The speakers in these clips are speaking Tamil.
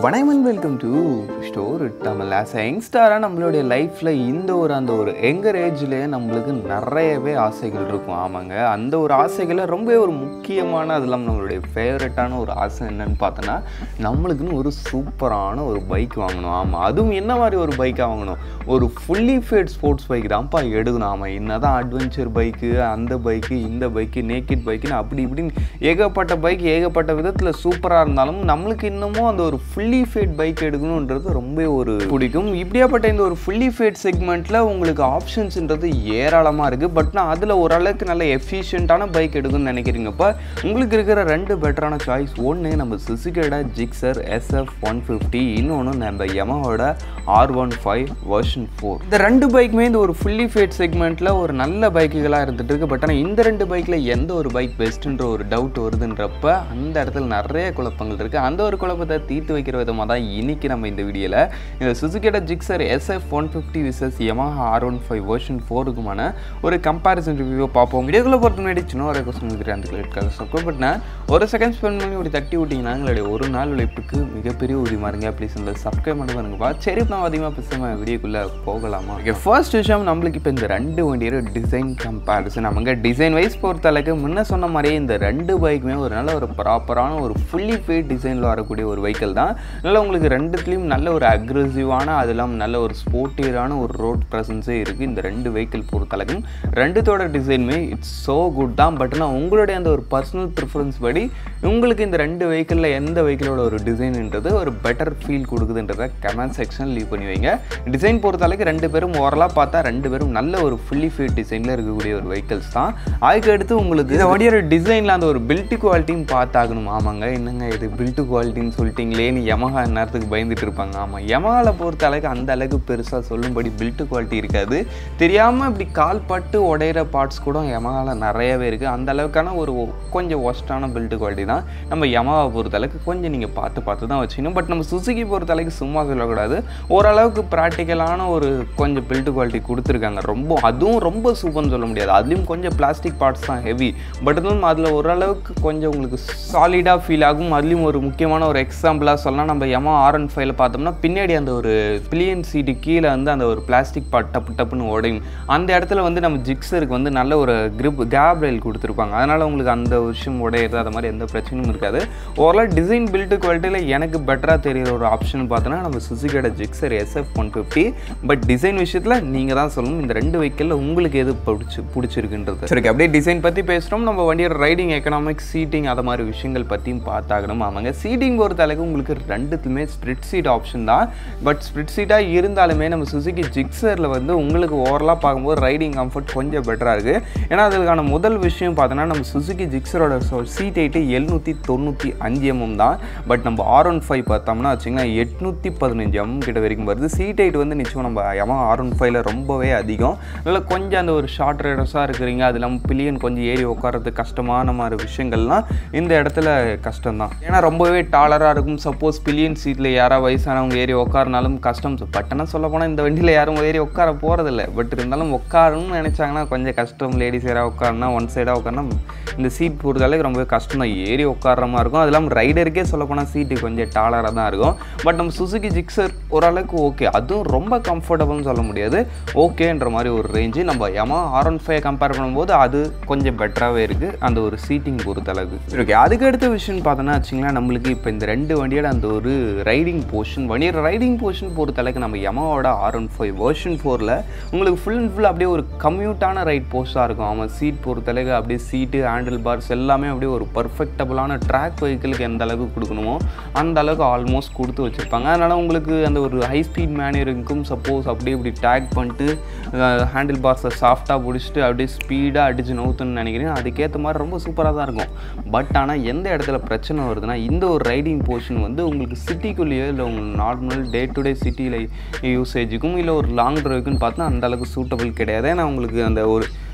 வணக்கம் welcome to store Tamil as யங்ஸ்டாராக நம்மளுடைய லைஃப்பில் இந்த ஒரு அந்த ஒரு எங்கர் ஏஜ்லேயே நம்மளுக்கு நிறையவே ஆசைகள் இருக்கும் ஆமாங்க அந்த ஒரு ஆசைகளை ரொம்ப ஒரு முக்கியமான அது இல்லாமல் நம்மளுடைய ஃபேவரட்டான ஒரு ஆசை என்னன்னு பார்த்தோன்னா நம்மளுக்குன்னு ஒரு சூப்பரான ஒரு பைக் வாங்கணும் ஆமாம் அதுவும் என்ன மாதிரி ஒரு பைக்காக வாங்கணும் ஒரு ஃபுல்லி ஃபேட் ஸ்போர்ட்ஸ் பைக் தான்ப்பா எடுக்கணும் ஆமாம் என்ன தான் அட்வென்ச்சர் பைக்கு அந்த பைக்கு இந்த பைக்கு நேக்கிட் பைக்குன்னு அப்படி இப்படின்னு ஏகப்பட்ட பைக் ஏகப்பட்ட விதத்தில் சூப்பராக இருந்தாலும் நம்மளுக்கு இன்னமும் அந்த ஒரு ஃபுல்லி ஃபேட் பைக் எடுக்கணுன்றது ரொம்ப ஒரு பிடிக்கும் இப்படியாப்பட்ட இந்த ஒரு ஃபுல்லி ஃபேட் செக்மெண்ட்டில் உங்களுக்கு ஆப்ஷன்ஸ்ன்றது ஏராளமாக இருக்குது பட் நான் அதில் ஓரளவுக்கு நல்ல எஃபிஷியண்ட்டான பைக் எடுக்கணும்னு நினைக்கிறீங்கப்பா உங்களுக்கு இருக்கிற ரெண்டு பெட்டரான சாய்ஸ் ஒன்று நம்ம சுசுகேட ஜிக்ஸர் எஸ்எஃப் ஒன் ஃபிஃப்டி இன்னொன்று நம்ம யமாவோட R one five version four இந்த ரெண்டு பைக்குமே இந்த ஒரு ஃபுல்லி ஃபேட் செக்மெண்ட்டில் ஒரு நல்ல பைக்குகளாக இருந்துட்டு இருக்கு பட் ஆனால் இந்த ரெண்டு பைக்கில் எந்த ஒரு பைக் பெஸ்ட்டுன்ற ஒரு டவுட் வருதுன்றப்ப அந்த இடத்துல நிறைய குழப்பங்கள் இருக்குது அந்த ஒரு குழப்பத்தை தீர்த்து வைக்கிற விதமாக தான் இன்னைக்கு நம்ம இந்த வீடியோவில் இந்த சுசுகேட Gixxer SF one fifty versus Yamaha R one five version ஃபோருக்குமான ஒரு கம்பேரிசன் ரிவ்யூ பார்ப்போம் வீடியோக்குள்ளே பொறுத்த முன்னாடி சின்ன ஒரு கொஸ்டின் இருக்கிறேன் அந்த கிளிக் சப்ஸ்கிரைப் பண்ணேன் ஒரு செகண்ட் ஸ்பெண்ட் பண்ணி ஒரு தட்டி விட்டிங்கன்னா எங்களுடைய ஒரு நாள் உழைப்புக்கு மிகப்பெரிய உதவிமா இருங்க ப்ளீஸ் இந்த சப்ஸ்கிரைப் பண்ண பாருங்கப்பா சரி நான் அதிகமாக பேசாமல் வீடியோக்குள்ளே போகலாமா ஓகே ஃபர்ஸ்ட் விஷயம் நம்மளுக்கு இப்போ இந்த ரெண்டு வண்டியோட டிசைன் கம்பேரிசன் அவங்க டிசைன் வைஸ் பொறுத்த அளவுக்கு முன்ன சொன்ன மாதிரியே இந்த ரெண்டு பைக்குமே ஒரு நல்ல ஒரு ப்ராப்பரான ஒரு ஃபுல்லி ஃபேட் டிசைனில் வரக்கூடிய ஒரு வெஹிக்கிள் தான் அதனால் உங்களுக்கு ரெண்டுத்துலேயும் நல்ல ஒரு அக்ரெசிவான அது இல்லாமல் நல்ல ஒரு ஸ்போர்ட்டியரான ஒரு ரோட் ப்ரெசன்ஸே இருக்குது இந்த ரெண்டு வெஹிக்கிள் பொறுத்த அளவுக்கும் ரெண்டுத்தோட டிசைனுமே இட்ஸ் ஸோ குட் தான் பட் ஆனால் உங்களுடைய அந்த ஒரு பர்சனல் ப்ரிஃபரன்ஸ் படி உங்களுக்கு இந்த ரெண்டு வெஹிக்கிளில் எந்த வெஹிக்கிளோட ஒரு டிசைன்ன்றது ஒரு பெட்டர் ஃபீல் கொடுக்குதுன்றதை கமெண்ட் செக்ஷன் லீவ் பண்ணி வைங்க டிசைன் பொறுத்த அளவுக்கு ரெண்டு பேரும் ஓரலாக பார்த்தா ரெண்டு பேரும் நல்ல ஒரு ஃபுல்லி ஃபீட் டிசைனில் இருக்கக்கூடிய ஒரு வெஹிக்கிள்ஸ் தான் அதுக்கு அடுத்து உங்களுக்கு இந்த வண்டியோட டிசைனில் அந்த ஒரு பில்ட் குவாலிட்டியும் பார்த்தாகணும் ஆமாங்க என்னங்க இது பில்ட் குவாலிட்டின்னு சொல்லிட்டீங்களேன்னு யமஹா நேரத்துக்கு பயந்துட்டு இருப்பாங்க ஆமாம் யமஹாவில் பொறுத்த அளவுக்கு அந்த அளவுக்கு பெருசாக சொல்லும்படி பில்ட் குவாலிட்டி இருக்காது தெரியாமல் இப்படி கால் பட்டு உடையிற பார்ட்ஸ் கூட யமஹாவில் நிறையவே இருக்குது அந்த அளவுக்கான ஒரு கொஞ்சம் ஒஸ்டான பில்ட் குவாலிட்டி தான் நம்ம யமஹாவை பொறுத்த அளவுக்கு கொஞ்சம் நீங்கள் பார்த்து பார்த்து தான் வச்சுக்கணும் பட் நம்ம சுசுகி பொறுத்த அளவுக்கு சும்மா சொல்லக்கூடாது ஓரளவுக்கு ப்ராக்டிக்கலான ஒரு கொஞ்சம் பில்ட் குவாலிட்டி கொடுத்துருக்காங்க ரொம்ப அதுவும் ரொம்ப சூப்பர்னு சொல்ல முடியாது அதுலேயும் கொஞ்சம் பிளாஸ்டிக் பார்ட்ஸ் தான் ஹெவி பட் இருந்தாலும் அதில் ஓரளவுக்கு கொஞ்சம் உங்களுக்கு சாலிடாக ஃபீல் ஆகும் அதுலேயும் ஒரு முக்கியமான ஒரு எக்ஸாம்பிளாக சொல்லலாம் நம்ம யமா ஆர் அண்ட் ஃபைவ்ல பார்த்தோம்னா பின்னாடி அந்த ஒரு பிளியன் சீட்டு கீழே வந்து அந்த ஒரு பிளாஸ்டிக் பார்ட் டப்பு டப்புன்னு உடையும் அந்த இடத்துல வந்து நம்ம ஜிக்ஸருக்கு வந்து நல்ல ஒரு கிரிப் கேப் ரயில் கொடுத்துருப்பாங்க அதனால் உங்களுக்கு அந்த விஷயம் உடையிறது அது மாதிரி எந்த பிரச்சனையும் இருக்காது ஓவரால் டிசைன் பில்டு குவாலிட்டியில் எனக்கு பெட்டராக தெரியிற ஒரு ஆப்ஷன் பார்த்தோன்னா நம்ம சுசுகேட Gixxer SF one fifty but design விஷயத்தில் நீங்கள் தான் சொல்லணும் இந்த ரெண்டு வெஹிக்கிளில் உங்களுக்கு எது பிடிச்சி பிடிச்சிருக்குன்றது சரி அப்படியே டிசைன் பற்றி பேசுகிறோம் நம்ம வண்டியோட ரைடிங் எக்கனாமிக் சீட்டிங் அது மாதிரி விஷயங்கள் பற்றியும் பார்த்தாகணும் ஆமாங்க சீட்டிங் பொறுத்த அளவுக்கு உங்களுக்கு ரெண்டுத்துமே ஸ்ப்ரிட் சீட் ஆப்ஷன் தான் பட் ஸ்ப்ரிட் சீட்டாக இருந்தாலுமே நம்ம சுசுகி ஜிக்ஸரில் வந்து உங்களுக்கு ஓவரலாக பார்க்கும்போது ரைடிங் கம்ஃபர்ட் கொஞ்சம் பெட்டராக இருக்குது ஏன்னா அதுக்கான முதல் விஷயம் பார்த்தோன்னா நம்ம சுசுகி ஜிக்ஸரோட சீட் ஹைட்டு எழுநூற்றி தொண்ணூற்றி அஞ்சு எம்எம் தான் பட் நம்ம ஆர் ஒன் ஃபைவ் பார்த்தோம்னா வச்சிங்கன்னா எட்நூற்றி பதினஞ்சு எம்எம் கிட்ட வரைக்கும் வருது சீட் ஹைட் வந்து நிச்சயம் நம்ம யமா ஆர் ஒன் ஃபைவ்ல ரொம்பவே அதிகம் அதில் கொஞ்சம் அந்த ஒரு ஷார்ட் ரைடர்ஸாக இருக்கிறீங்க அது இல்லாமல் பில்லியன் கொஞ்சம் ஏறி உட்காரது கஷ்டமான மாதிரி விஷயங்கள்லாம் இந்த இடத்துல கஷ்டம் தான் ஏன்னா ரொம்பவே டாலராக இருக்கும் சப்போஸ் பில்லியன் சீட்டில் யாராவது வயசானவங்க ஏறி உட்காரனாலும் கஷ்டம் பட்டனா சொல்ல போனால் இந்த வண்டியில் யாரும் ஏறி உட்கார போகிறதில்ல பட் இருந்தாலும் உட்காரணும்னு நினச்சாங்கன்னா கொஞ்சம் கஷ்டம் லேடிஸ் யாராவது உட்காரனா ஒன் சைடாக உட்காரனா இந்த சீட் பொறுத்தளவுக்கு ரொம்பவே கஷ்டம் தான் ஏறி உட்கார மாதிரி இருக்கும் அது இல்லாமல் ரைடருக்கே சொல்ல போனால் சீட்டு கொஞ்சம் டாலராக தான் இருக்கும் பட் நம்ம சுசுகி ஜிக்ஸர் ஓரளவுக்கு ஓகே அதுவும் ரொம்ப கம்ஃபர்டபுள்னு சொல்ல முடியாது ஓகேன்ற மாதிரி ஒரு ரேஞ்சு நம்ம Yamaha R one five compare பண்ணும்போது அது கொஞ்சம் பெட்டராகவே இருக்குது அந்த ஒரு சீட்டிங் பொறுத்தளவுக்கு ஓகே அதுக்கு அடுத்த விஷயம் பார்த்தோன்னா வச்சிங்களேன் நம்மளுக்கு இப்போ இந்த ரெண்டு வண்டியோட அந்த ஒரு ரைடிங் போர்ஷன் வண்டியோட ரைடிங் போர்ஷன் பொறுத்தளவுக்கு நம்ம யமாவோட ஆர் ஒன் ஃபைவ் வெர்ஷன் ஃபோரில் உங்களுக்கு ஃபுல் அண்ட் ஃபுல் அப்படியே ஒரு கம்யூட்டான ரைட் போஸ்ட்டாக இருக்கும் ஆமாம் சீட் பொறுத்தளவுக்கு அப்படியே சீட்டு ஹேண்டில் பார்ஸ் எல்லாமே அப்படியே ஒரு பர்ஃபெக்டபுளான ட்ராக் வெஹிக்கிளுக்கு எந்த அளவுக்கு கொடுக்கணுமோ அந்த அளவுக்கு ஆல்மோஸ்ட் கொடுத்து வச்சுருப்பாங்க அதனால் உங்களுக்கு அந்த ஒரு ஹை ஸ்பீட் மேனியருக்கும் சப்போஸ் அப்படியே இப்படி டேக் பண்ணிட்டு ஹேண்டில் பார்ஸை சாஃப்டாக பிடிச்சிட்டு அப்படியே ஸ்பீடாக அடிச்சு நவுத்துன்னு நினைக்கிறேன் அதுக்கேற்ற மாதிரி ரொம்ப சூப்பராக தான் இருக்கும் பட் ஆனால் எந்த இடத்துல பிரச்சனை வருதுன்னா இந்த ஒரு ரைடிங் போர்ஷன் வந்து உங்களுக்கு சிட்டிக்குள்ளேயோ இல்லை உங்களுக்கு நார்மல் டே டு டே சிட்டியில் யூசேஜுக்கும் இல்லை ஒரு லாங் ட்ரைவுக்குன்னு பார்த்தா அந்த அளவுக்கு சூட்டபிள் கிடையாது ஏன்னா உங்களுக்கு அந்த ஒரு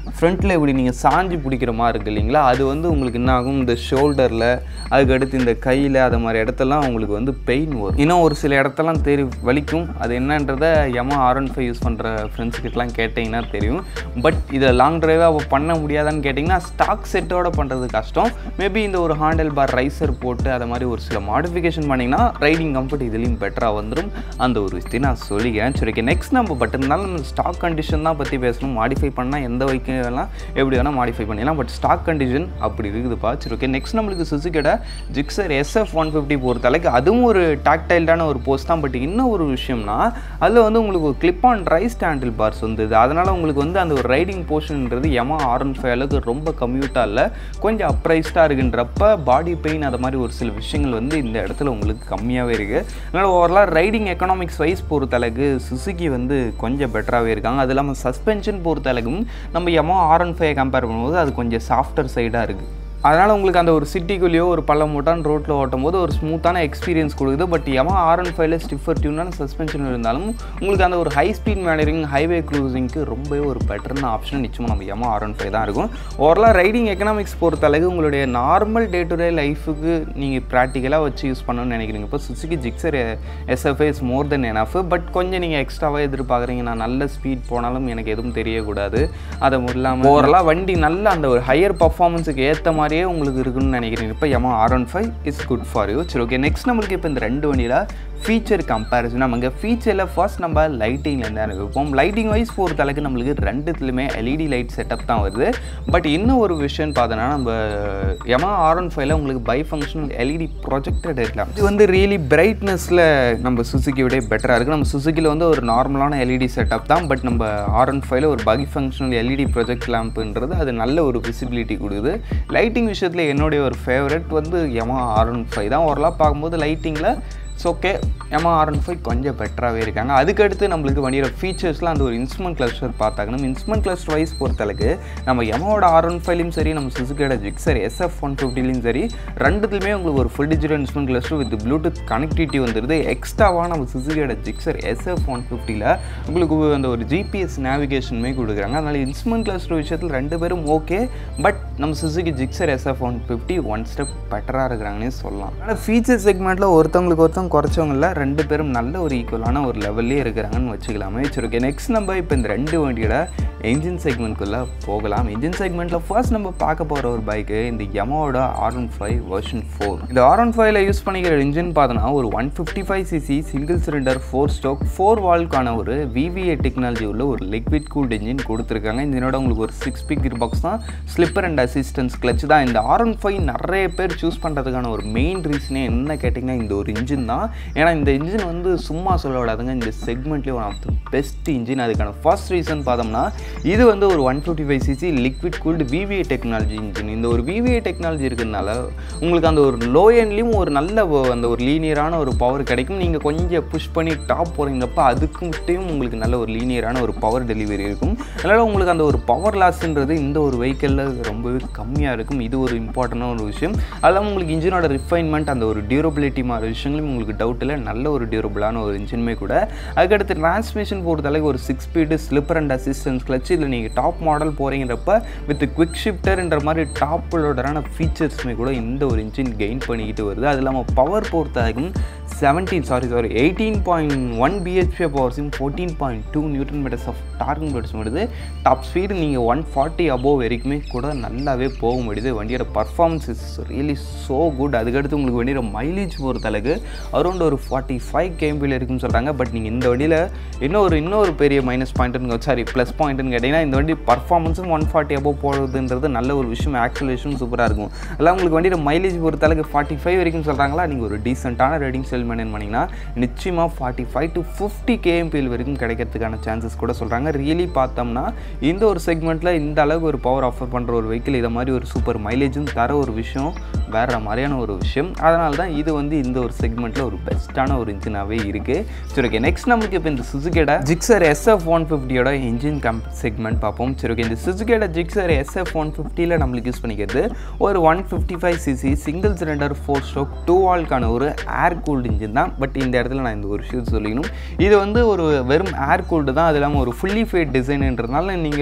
ஃப்ரண்ட்டில் இப்படி நீங்கள் சாஞ்சி பிடிக்கிற மாதிரி இருக்கு இல்லைங்களா அது வந்து உங்களுக்கு என்ன ஆகும் இந்த ஷோல்டரில் அதுக்கடுத்து இந்த கையில் அது மாதிரி இடத்தெல்லாம் உங்களுக்கு வந்து பெயின் வரும் இன்னும் ஒரு சில இடத்தெல்லாம் தெரி வலிக்கும் அது என்னன்றதை Yamaha R one five use பண்ணுற ஃப்ரெண்ட்ஸ்கிட்டலாம் கேட்டிங்கன்னா தெரியும் பட் இதை லாங் ட்ரைவாக பண்ண முடியாதான்னு கேட்டிங்கன்னா ஸ்டாக் செட்டோட பண்ணுறது கஷ்டம் மேபி இந்த ஒரு ஹேண்டில் பார் ரைசர் போட்டு அதை மாதிரி ஒரு சில மாடிஃபிகேஷன் பண்ணிங்கன்னா ரைடிங் கம்ஃபர்ட் இதுலேயும் பெட்டராக வந்துடும் அந்த ஒரு விஷயத்தை நான் சொல்லிக்கிறேன் சரி நெக்ஸ்ட் நம்ம பட் இருந்தாலும் நம்ம ஸ்டாக் கண்டிஷன் தான் பற்றி பேசணும் மாடிஃபை பண்ணால் எந்த வைக்கும் வேணாம் எப்படி வேணால் மாடிஃபை பண்ணிடலாம் பட் ஸ்டாக் கண்டிஷன் அப்படி இருக்குதுப்பா சரி ஓகே நெக்ஸ்ட் நம்மளுக்கு சுசுக்கியோட ஜிக்ஸர் எஸ்எஃப் ஒன் ஃபிஃப்டி பொறுத்தளவுக்கு அதுவும் ஒரு டாக்டைல்டான ஒரு போஸ்ட் தான் பட் இன்னும் ஒரு விஷயம்னா அதில் வந்து உங்களுக்கு ஒரு clip on rise handle bars வந்தது அதனால் உங்களுக்கு வந்து அந்த ஒரு ரைடிங் போர்ஷன்ன்றது எமா ஆர் ஒன் ஃபைவ் அளவுக்கு ரொம்ப கம்யூட்டாக இல்லை கொஞ்சம் அப்ரைஸ்டாக இருக்குன்றப்ப பாடி பெயின் அது மாதிரி ஒரு சில விஷயங்கள் வந்து இந்த இடத்துல உங்களுக்கு கம்மியாகவே இருக்குது அதனால் ஓவரலாக ரைடிங் எக்கனாமிக்ஸ் வைஸ் பொறுத்தளவுக்கு சுசுகி வந்து கொஞ்சம் பெட்டராகவே இருக்காங்க அது இல்லாமல் சஸ்பென்ஷன் பொறுத்தளவுக்கும் நம்ம Yamaha R one five compare பண்ணும்போது அது கொஞ்சம் சாஃப்டர் சைடாக இருக்குது அதனால் உங்களுக்கு அந்த ஒரு சிட்டிக்குள்ளேயோ ஒரு பள்ளம் மூட்டான் ரோட்டில் ஓட்டும் போது ஒரு ஸ்மூத்தான எக்ஸ்பீரியன்ஸ் கொடுக்குது பட் எமா ஆர் ஒன் ஃபைவ்ல ஸ்டிஃபர் டியூனான சஸ்பென்ஷன் இருந்தாலும் உங்களுக்கு அந்த ஒரு ஹை ஸ்பீட் மேனரிங் ஹைவே க்ரூசிங்க்கு ரொம்பவே ஒரு பெட்டரான ஆப்ஷன் நிச்சயமாக நம்ம எமா ஆர் ஒன் ஃபைவ் தான் இருக்கும் ஓவரலாக ரைடிங் எக்கனாமிக்ஸ் பொறுத்த அளவுக்கு உங்களுடைய நார்மல் டே டு டே லைஃபுக்கு நீங்கள் ப்ராக்டிக்கலாக வச்சு யூஸ் பண்ணணும்னு நினைக்கிறீங்க இப்போ Suzuki Gixxer SF is more than enough but கொஞ்சம் நீங்கள் எக்ஸ்ட்ராவாக எதிர்பார்க்குறீங்க நான் நல்ல ஸ்பீட் போனாலும் எனக்கு எதுவும் தெரியக்கூடாது அது இல்லாமல் ஓவரலாக வண்டி நல்ல அந்த ஒரு ஹையர் பர்ஃபார்மன்ஸுக்கு ஏற்ற மாதிரியே உங்களுக்கு இருக்குன்னு நினைக்கிறேன் இப்போ Yamaha R one five is good for you சரி ஓகே நெக்ஸ்ட் நம்மளுக்கு இப்போ இந்த ரெண்டு வண்டியில் ஃபீச்சர் கம்பேரிசன் நமக்கு ஃபீச்சரில் ஃபர்ஸ்ட் நம்ம லைட்டிங்லேருந்து ஆரம்பிப்போம் லைட்டிங் வைஸ் பொறுத்த அளவுக்கு நம்மளுக்கு ரெண்டுத்துலையுமே எல்இடி லைட் செட்டப் தான் வருது பட் இன்னும் ஒரு விஷயம் பார்த்தோன்னா நம்ம எமா ஆர் ஒன் ஃபைவ்ல உங்களுக்கு பை ஃபங்க்ஷனல் எல்இடி ப்ரொஜெக்டட் இருக்கலாம் இது வந்து ரியலி பிரைட்னஸில் நம்ம சுசுக்கி விட பெட்டராக இருக்குது நம்ம சுசுக்கியில் வந்து ஒரு நார்மலான எல்இடி செட்டப் தான் பட் நம்ம ஆர் ஒன் ஃபைவ்ல ஒரு பை ஃபங்க்ஷனல் எல்இடி ப்ரொஜெக்ட் லேம்ப்புன்றது அது நல்ல ஒரு விசிபிலிட்டி கொடுக்குது லைட்டிங் விஷயத்தில் என்னுடைய ஒரு ஃபேவரட் வந்து எமா ஆர் ஒன் ஃபைவ் தான் ஓரளவு பார்க்கும்போது லைட்டிங்கில் so okay Yamaha R one five கொஞ்சம் பெட்டராகவே இருக்காங்க அதுக்கடுத்து நம்மளுக்கு வண்டியோட ஃபீச்சர்ஸ்லாம் அந்த ஒரு இன்ஸ்ட்ருமெண்ட் கிளஸ்டர் பார்த்தாங்க நம்ம இன்ஸ்ட்ருமெண்ட் கிளஸ்டர் வைஸ் பொறுத்தளவுக்கு நம்ம எமோட ஆர் ஒன் ஃபைவ்லையும் சரி நம்ம சுசுக்கியோட ஜிக்ஸர் எஸ்எஃப் ஒன் ஃபிஃப்டிலையும் சரி ரெண்டுத்துலையுமே உங்களுக்கு ஒரு full digital instrument cluster with Bluetooth connectivity வந்துடுது எக்ஸ்ட்ராவாக நம்ம சுசுக்கியோட ஜிக்ஸர் எஸ்எஃப் ஒன் ஃபிஃப்டியில் உங்களுக்கு அந்த ஒரு ஜிபிஎஸ் நேவிகேஷனுமே கொடுக்குறாங்க அதனால் இன்ஸ்ட்ருமெண்ட் கிளஸ்டர் விஷயத்தில் ரெண்டு பேரும் ஓகே பட் நம்ம Suzuki Gixxer SF one fifty one step பெட்டராக இருக்கிறாங்கன்னே சொல்லலாம் ஆனால் ஃபீச்சர் செக்மெண்ட்டில் ஒருத்தவங்களுக்கு ஒருத்தவங்க குறைச்சவங்கள ரெண்டு பேரும் நல்ல ஒரு ஈக்குவலான ஒரு லெவல்லே இருக்கிறாங்கன்னு வச்சுக்கலாமே சரி ஓகே நெக்ஸ்ட் நம்ம இப்போ இந்த ரெண்டு வண்டியோட என்ஜின் செக்மெண்ட்குள்ளே போகலாம் என்ஜின் செக்மெண்ட்டில் ஃபர்ஸ்ட் நம்ம பார்க்க போகிற ஒரு பைக்கு இந்த யமோட R one five version four இந்த ஆர் ஒன் ஃபைவ்ல யூஸ் பண்ணிக்கிற இன்ஜின் பார்த்தோன்னா ஒரு one fifty five CC single cylinder four stroke four வால்க்கான ஒரு விவிஏ டெக்னாலஜி உள்ள ஒரு லிக்விட் கூல்ட் இன்ஜின் கொடுத்துருக்காங்க இதனோட உங்களுக்கு ஒரு சிக்ஸ் ஸ்பீக் கியர் பாக்ஸ் தான் ஸ்லிப்பர் அண்ட் அசிஸ்டன்ஸ் கிளச் தான் இந்த ஆர் ஒன் ஃபைவ் நிறைய பேர் சூஸ் பண்ணுறதுக்கான ஒரு மெயின் ரீசனே என்ன கேட்டிங்கன்னா இந்த ஒரு இன்ஜின் தான் ஏன்னா இந்த இன்ஜின் வந்து சும்மா சொல்ல விடாதுங்க இந்த செக்மெண்ட்லேயே one of the best engine அதுக்கான ஃபர்ஸ்ட் ரீசன் பார்த்தோம்னா இது வந்து ஒரு one fifty five CC liquid cooled VVA technology engine இந்த ஒரு விவிஏ டெக்னாலஜி இருக்கிறதுனால உங்களுக்கு அந்த ஒரு லோ எண்ட்லேயும் ஒரு நல்ல ஒ- அந்த ஒரு லீனியரான ஒரு பவர் கிடைக்கும் நீங்கள் கொஞ்சம் புஷ் பண்ணி டாப் போகிறீங்கப்ப அதுக்குட்டையும் உங்களுக்கு நல்ல ஒரு லீனியரான ஒரு பவர் டெலிவரி இருக்கும் அதனால் உங்களுக்கு அந்த ஒரு பவர் லாஸ்ன்றது இந்த ஒரு வெஹிக்கிளில் ரொம்பவே கம்மியாக இருக்கும் இது ஒரு இம்பார்ட்டண்டான ஒரு விஷயம் அதெல்லாம் உங்களுக்கு இன்ஜினோட ரிஃபைன்மெண்ட் அந்த ஒரு டியூரபிலிட்டி மாதிரி விஷயங்களும் உங்களுக்கு டவுட் இல்லை நல்ல ஒரு டியூரபிளான ஒரு இன்ஜினுமே கூட அதுக்கடுத்து டிரான்ஸ்மிஷன் பொறுத்தளவுக்கு ஒரு six speed slipper and assistance clutch இதில் நீங்கள் டாப் மாடல் போகிறீங்கிறப்ப வித் குவிக் ஷிஃப்டர்ன்ற மாதிரி டாப்போடரான ஃபீச்சர்ஸுமே கூட இந்த ஒரு இன்ஜின் கெயின் பண்ணிக்கிட்டு வருது அது இல்லாமல் பவர் பொறுத்தவரைக்கும் seventeen sorry sorry eighteen point one BHP பவர்ஸும் fourteen point two newton meters of torque meters வருது டாப் ஸ்பீடு நீங்கள் ஒன் ஃபார்ட்டி அபோவ் வரைக்குமே கூட நல்லாவே போக முடியுது வண்டியோட performance is really so good அதுக்கடுத்து உங்களுக்கு வண்டியோட மைலேஜ் பொறுத்தளவுக்கு அரௌண்ட் ஒரு ஃபார்ட்டி ஃபைவ் கேம்பியில் இருக்குன்னு சொல்கிறாங்க பட் நீங்கள் இந்த வண்டியில் இன்னொரு இன்னொரு பெரிய மைனஸ் பாயிண்ட்டுன்னு சாரி ப்ளஸ் பாயிண்ட்டுன்னு கேட்டிங்கன்னா இந்த வண்டி பர்ஃபார்மன்ஸும் ஒன் ஃபார்ட்டி அபோவ் போடுறதுன்றது நல்ல ஒரு விஷயம் ஆக்சுவலேஷன் சூப்பராக இருக்கும் அதெல்லாம் உங்களுக்கு வண்டியோட மைலேஜ் பொறுத்தளவுக்கு ஃபார்ட்டி ஃபைவ் வரைக்கும் சொல்கிறாங்களா நீங்கள் ஒரு டீசெண்டான ரேட்டிங் செல் மெயின்டைன் பண்ணிங்கன்னா நிச்சயமாக forty five to fifty KMPL வரைக்கும் கிடைக்கிறதுக்கான சான்சஸ் கூட சொல்கிறாங்க ரியலி பார்த்தோம்னா இந்த ஒரு செக்மெண்ட்டில் இந்த அளவுக்கு ஒரு பவர் ஆஃபர் பண்ணுற ஒரு வெஹிக்கிள் இதை மாதிரி ஒரு சூப்பர் மைலேஜும் தர ஒரு விஷயம் வேற மாதிரியான ஒரு விஷயம் அதனால தான் இது வந்து இந்த ஒரு செக்மெண்ட்டில் ஒரு பெஸ்ட்டான ஒரு இன்ஜினாகவே இருக்குது சரி ஓகே நெக்ஸ்ட் நமக்கு இப்போ இந்த சுசுகேட ஜிக்ஸர் எஸ்எஃப் ஒன் ஃபிஃப்டியோட இன்ஜின் கம் செக்மெண்ட் பார்ப்போம் சரி ஓகே இந்த சுசுகேட ஜிக்ஸர் எஸ்எஃப் ஒன் ஃபிஃப்டியில் நம்மளுக்கு யூஸ் பண்ணிக்கிறது ஒரு one fifty five CC single cylinder four stroke two வால்க்கான ஒரு ஏர் கூல்டு இன்ஜின் தான் பட் இந்த இடத்துல நான் இந்த ஒரு விஷயம் சொல்லிக்கணும் இது வந்து ஒரு வெறும் ஏர் கூல்டு தான் அது இல்லாமல் ஒரு ஃபுல்லி ஃபேட் டிசைனுன்றதுனால நீங்கள்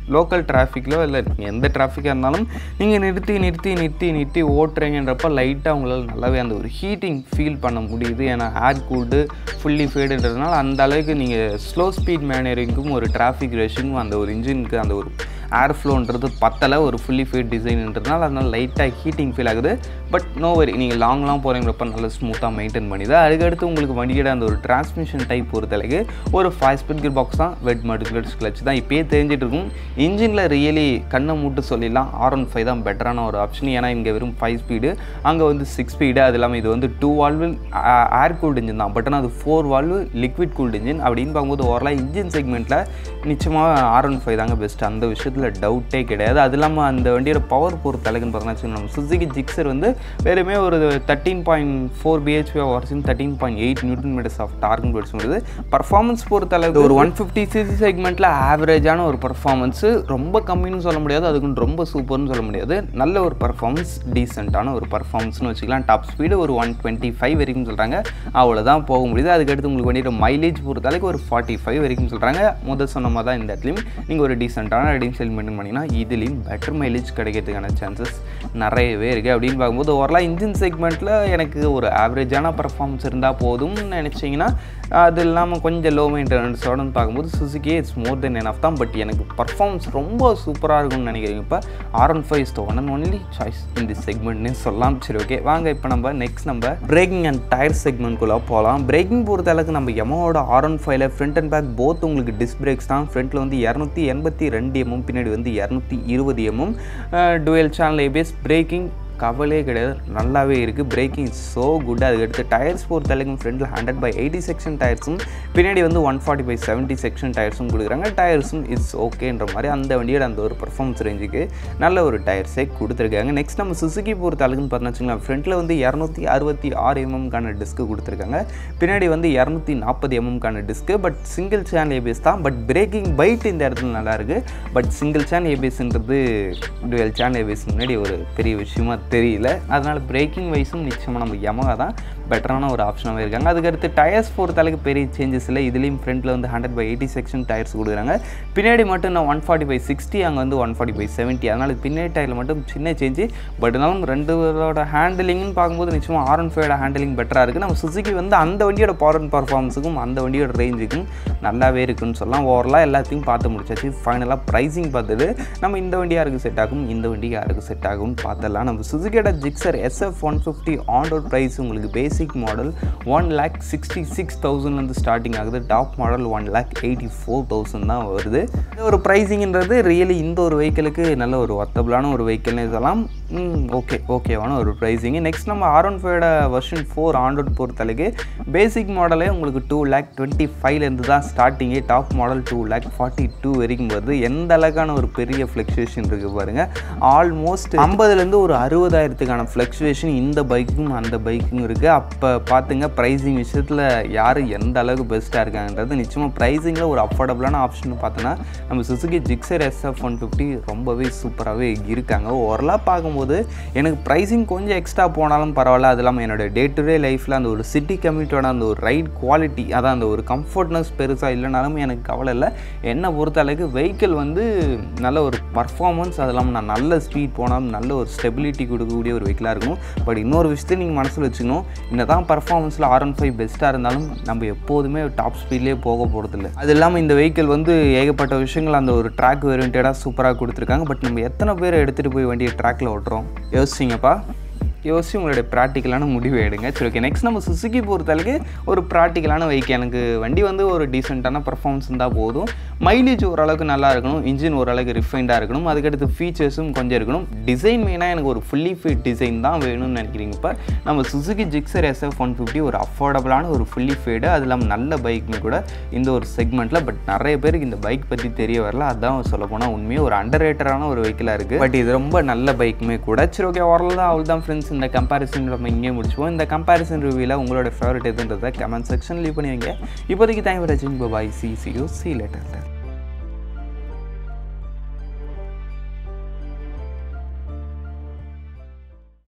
லோக்கல் டிராஃபிக்கிலோ இல்லை எந்த டிராஃபிக்காக இருந்தாலும் நீங்கள் நிறுத்தி நிறுத்தி நிறுத்தி நிறுத்தி ஓட்டுறீங்கன்றப்ப லைட்டாக உங்களால் நல்லாவே அந்த ஒரு ஹீட்டிங் ஃபீல் பண்ண முடியுது ஏன்னா ஏர் கூல்டு ஃபுல்லி ஃபேடுன்றதுனால அந்த அளவுக்கு நீங்கள் ஸ்லோ ஸ்பீட் மேனரிங்க்கும் ஒரு டிராஃபிக் ரேஷிங்கும் அந்த ஒரு இன்ஜினுக்கு அந்த ஒரு ஏர் ஃப்ளோன்றது பத்தலை ஒரு ஃபுல்லி ஃபீட் டிசைன்ன்றதுனால அதனால் லைட்டாக ஹீட்டிங் ஃபீல் ஆகுது பட் நோ வரி நீங்கள் லாங்லாம் போகிறீங்கிறப்ப நல்லா ஸ்மூத்தாக மெயின்டைன் பண்ணிது அதுக்கடுத்து உங்களுக்கு வண்டியோட அந்த ஒரு டிரான்ஸ்மிஷன் டைப் பொறுத்தளவுக்கு ஒரு ஃபைவ் ஸ்பீட் கியர் பாக்ஸ் தான் வெட் மல்டிபிளட்ஸ் கிளச் தான் இப்போயே தெரிஞ்சிட்டு இருக்கும் இன்ஜினில் ரியலி கண்ணை மூட்டு சொல்லிடலாம் ஆர் ஒன் ஃபைவ் தான் பெட்டரான ஒரு ஆப்ஷன் ஏன்னா இங்கே வெறும் ஃபைவ் ஸ்பீடு அங்கே வந்து சிக்ஸ் ஸ்பீடு அது இல்லாமல் இது வந்து two valve air cooled engine தான் பட் ஆனால் அது four valve liquid cooled engine அப்படின்னு பார்க்கும்போது ஓவரலாக இன்ஜின் செக்மெண்ட்டில் நிச்சயமாக ஆர் ஒன் ஃபைவ் தாங்க பெஸ்ட் அந்த விஷயத்தில் டவுட்டே கிடையாது அது இல்லாமல் அந்த வண்டியோட பவர் பொறுத்த அளவுக்குன்னு பார்த்தோம்னா நம்ம சுசுகி ஜிக்ஸர் வந்து வெறுமே ஒரு தேர்ட்டீன் பாயிண்ட் ஃபோர் பிஹெச்பி ஹவர்ஸின் thirteen point eight newton meters of டார்கன் பெட்ஸ் வருது பர்ஃபார்மன்ஸ் பொறுத்த அளவுக்கு ஒரு ஒன் ஃபிஃப்டி சிசி செக்மெண்ட்டில் ஆவரேஜான ஒரு பர்ஃபார்மன்ஸு ரொம்ப கம்மின்னு சொல்ல முடியாது அதுக்குன்னு ரொம்ப சூப்பர்னு சொல்ல முடியாது நல்ல ஒரு பர்ஃபார்மன்ஸ் டீசெண்டான ஒரு பர்ஃபார்மன்ஸ்னு வச்சுக்கலாம் டாப் ஸ்பீடு ஒரு ஒன் டுவெண்ட்டி ஃபைவ் வரைக்கும் சொல்கிறாங்க அவ்வளோதான் போக முடியுது அதுக்கடுத்து உங்களுக்கு வண்டியோட மைலேஜ் பொறுத்த அளவுக்கு ஒரு ஃபார்ட்டி ஃபைவ் வரைக்கும் சொல்கிறாங்க முதல் சொன்ன மாதிரி தான் இந்த இடத்துலையும் நீங்கள் ஒரு டீசெண்டான ரெடிங் செல் மெயின்டைன் பண்ணிங்கன்னா இதுலேயும் பெட்டர் மைலேஜ் கிடைக்கிறதுக்கான சான்சஸ் நிறையவே இருக்குது அப்படின்னு பார்க்கும்போது ஓவரலாக இன்ஜின் செக்மெண்ட்டில் எனக்கு ஒரு ஆவரேஜான பர்ஃபார்மன்ஸ் இருந்தால் போதும்னு நினச்சிங்கன்னா அது இல்லாமல் கொஞ்சம் லோ மெயின்டெனன்ஸோடு பார்க்கும்போது சுசுகி இட்ஸ் மோர் தென் என் தான் பட் எனக்கு பர்ஃபார்மன்ஸ் ரொம்ப சூப்பராக இருக்கும்னு நினைக்கிறீங்க இப்போ R one five is the one and only choice இந்த செக்மெண்ட்னே சொல்லலாம் சரி ஓகே வாங்க இப்போ நம்ம நெக்ஸ்ட் நம்ம பிரேக்கிங் அண்ட் டயர் செக்மெண்ட்குள்ளே போகலாம் பிரேக்கிங் பொறுத்த அளவுக்கு நம்ம எமோட ஆர் ஒன் ஃபைவ்ல ஃப்ரண்ட் அண்ட் பேக் போத் உங்களுக்கு டிஸ்க் பிரேக்ஸ் தான் ஃப்ரண்ட்டில் வந்து இரநூத்தி எண்பத்தி ரெண்டு எம்எம் பின்னாடி வந்து இரநூத்தி இருபது MM dual channel ABS braking கவலையே கிடையாது நல்லாவே இருக்குது பிரேக்கிங் ஸோ குட் அதுக்கடுத்து டயர்ஸ் பொறுத்த அளவுக்கு ஃப்ரண்டில் ஹண்ட்ரட் பை எயிட்டி செக்ஷன் டயர்ஸும் பின்னாடி வந்து one forty by seventy section டயர்ஸும் கொடுக்குறாங்க டயர்ஸும் இட்ஸ் ஓகேன்ற மாதிரி அந்த வண்டியோட அந்த ஒரு பர்ஃபார்மன்ஸ் ரேஞ்சுக்கு நல்ல ஒரு டயர்ஸே கொடுத்துருக்காங்க நெக்ஸ்ட் நம்ம சுசுகி பொறுத்த அளவுக்குன்னு பார்த்தோம்னு வச்சுக்கலாம் ஃப்ரண்ட்டில் வந்து இரநூத்தி அறுபத்தி ஆறு எம்எம்கான டிஸ்க்கு கொடுத்துருக்காங்க பின்னாடி வந்து இரநூத்தி நாற்பது எம்எம்கான disc but single channel ABS தான் பட் பிரேக்கிங் பைட் இந்த இடத்துல நல்லா இருக்குது பட் சிங்கிள் சேனல் ஏபிஎஸ்ன்றது டுவெல் சேனல் ஏபிஎஸ் முன்னாடி ஒரு பெரிய விஷயமா தெரியல அதனால் பிரேக்கிங் வைஸும் நிச்சயமாக நம்ம யமகா தான் பெட்டரான ஒரு ஆப்ஷனாகவே இருக்காங்க அதுக்கடுத்து டயர்ஸ் பொறுத்த அளவுக்கு பெரிய சேஞ்சஸ் இல்லை இதுலேயும் ஃப்ரண்ட்டில் வந்து hundred by eighty section tyres கொடுக்குறாங்க பின்னாடி மட்டும் நான் ஒன் ஃபார்ட்டி பை சிக்ஸ்டி அங்கே வந்து ஒன் ஃபார்ட்டி பை செவன்ட்டி அதனால் பின்னாடி டயரில் மட்டும் சின்ன சேஞ்சு பட் இருந்தாலும் ரெண்டுவோட ஹேண்டிலிங்னு பார்க்கும்போது நிச்சயமாக ஆர் ஒன் ஃபைவோட ஹேண்டிலிங் பெட்டராக இருக்குது நம்ம சுசுகி வந்து அந்த வண்டியோட பவர் அண்ட் பர்ஃபார்மன்ஸுக்கும் அந்த வண்டியோட ரேஞ்சுக்கும் நல்லாவே இருக்குன்னு சொல்லலாம் ஓவரலாக எல்லாத்தையும் பார்த்து முடிச்சாச்சு ஃபைனலாக ப்ரைஸிங் பார்த்துட்டு நம்ம இந்த வண்டி யாருக்கு செட் ஆகும் இந்த வண்டி யாருக்கு செட் ஆகும்னு பார்த்தலாம் நம்ம சுசுகியோட Gixxer SF one fifty on road price உங்களுக்கு basic model one lakh sixty six தௌசண்ட்லேருந்து ஸ்டார்டிங் ஆகுது top model one lakh eighty four thousand தான் வருது இந்த ஒரு ப்ரைஸிங்கிறது ரியலி இந்த ஒரு வெஹிக்கிளுக்கு நல்ல ஒரு ஒர்த்தபிளான ஒரு வெஹிக்கிள்னு சொல்லலாம் ஓகே ஓகேவான ஒரு ப்ரைஸிங்கு நெக்ஸ்ட் நம்ம ஆர் ஒன் ஃபைவோட வெர்ஷன் ஃபோர் ஆண்ட்ராய்ட் பொறுத்தளவுக்கு பேசிக் மாடலே உங்களுக்கு டூ லேக் டுவெண்ட்டி ஃபைவ்லேருந்து தான் ஸ்டார்டிங்கே top model two lakh forty two வரைக்கும் வருது எந்த அளவுக்கான ஒரு பெரிய ஃப்ளக்சுவேஷன் இருக்குது பாருங்கள் ஆல்மோஸ்ட் ஐம்பதுலேருந்து ஒரு அறுபதாயிரத்துக்கான ஃப்ளக்சுவேஷன் இந்த பைக்கும் அந்த பைக்கும் இருக்குது அப்போ பார்த்துங்க ப்ரைஸிங் விஷயத்தில் யார் எந்த அளவுக்கு பெஸ்ட்டாக இருக்காங்கன்றது நிச்சயமாக ப்ரைஸிங்கில் ஒரு அஃபோர்டபுளான ஆப்ஷன் பார்த்தோன்னா நம்ம Suzuki Gixxer SF one fifty ரொம்பவே சூப்பராகவே இருக்காங்க ஓரலாக பார்க்கும்போது எனக்கு ப்ரைஸிங் கொஞ்சம் எக்ஸ்ட்ரா போனாலும் பரவாயில்ல அது இல்லாமல் என்னோட டே டு டே லைஃப்பில் அந்த ஒரு சிட்டி கம்யூனிட்டியோட அந்த ஒரு ரைட் குவாலிட்டி அதான் அந்த ஒரு கம்ஃபர்ட்னஸ் பெருசாக இல்லைனாலும் எனக்கு கவலை இல்லை என்னை பொறுத்த அளவுக்கு வெஹிக்கிள் வந்து நல்ல ஒரு பர்ஃபார்மன்ஸ் அது இல்லாமல் நான் நல்ல ஸ்பீட் போனாலும் நல்ல ஒரு ஸ்டெபிலிட்டி கொடுக்கக்கூடிய ஒரு வெஹிக்கிளாக இருக்கணும் பட் இன்னொரு விஷயத்தை நீங்கள் மனசில் வச்சுக்கணும் என்ன தான் பர்ஃபார்மன்ஸில் ஆர் ஒன் ஃபைவ் பெஸ்ட்டாக இருந்தாலும் நம்ம எப்போதுமே டாப் ஸ்பீட்லேயே போக போகிறதில்ல அது இல்லாமல் இந்த வெஹிக்கிள் வந்து ஏகப்பட்ட விஷயங்கள் அந்த ஒரு ட்ராக் ஓரியன்டாக சூப்பராக கொடுத்துருக்காங்க பட் நம்ம எத்தனை பேர் எடுத்துகிட்டு போய் வண்டியை ட்ராக்கில் ஓட்டுறோம் யோசிச்சிங்கப்பா யோசிச்சு உங்களுடைய ப்ராக்டிக்கலான முடிவு எடுங்க சரி ஓகே நெக்ஸ்ட் நம்ம சுசுகி பொறுத்தளவுக்கு ஒரு ப்ராக்டிக்கலான வெஹிக்கிள் எனக்கு வண்டி வந்து ஒரு டீசெண்டான பர்ஃபார்மன்ஸ் இருந்தால் போதும் மைலேஜ் ஓரளவுக்கு நல்லா இருக்கணும் இன்ஜின் ஓரளவுக்கு ரிஃபைண்டாக இருக்கணும் அதுக்கடுத்து ஃபீச்சர்ஸும் கொஞ்சம் இருக்கணும் டிசைன் மெயினாக எனக்கு ஒரு ஃபுல்லி ஃபிட் டிசைன் தான் வேணும்னு நினைக்கிறீங்க இப்போ நம்ம Suzuki Gixxer SF one fifty ஒரு அஃபோர்டபுளான ஒரு ஃபுல்லி ஃபேடு அது இல்லாமல் நல்ல பைக்குமே கூட இந்த ஒரு செக்மெண்ட்டில் பட் நிறைய பேருக்கு இந்த பைக் பற்றி தெரிய வரல அதான் சொல்ல போனால் உண்மையாக ஒரு அண்டர் ரேட்டரான ஒரு வெஹிக்கிளாக இருக்குது பட் இது ரொம்ப நல்ல பைக்குமே கூட சரி ஓகே ஓரளவு தான் அவள் தான் ஃப்ரெண்ட்ஸ் இந்த கம்பேரிசன் நம்ம இங்கே முடிச்சுப்போம் இந்த கம்பேரிசன் ரிவ்யூவில் உங்களோட ஃபேவரட் எதுன்றதை கமெண்ட் செக்ஷன் லீவ் பண்ணி வைங்க இப்போதைக்கு தேங்க் ஃபார் வாட்சிங் bye see see you see later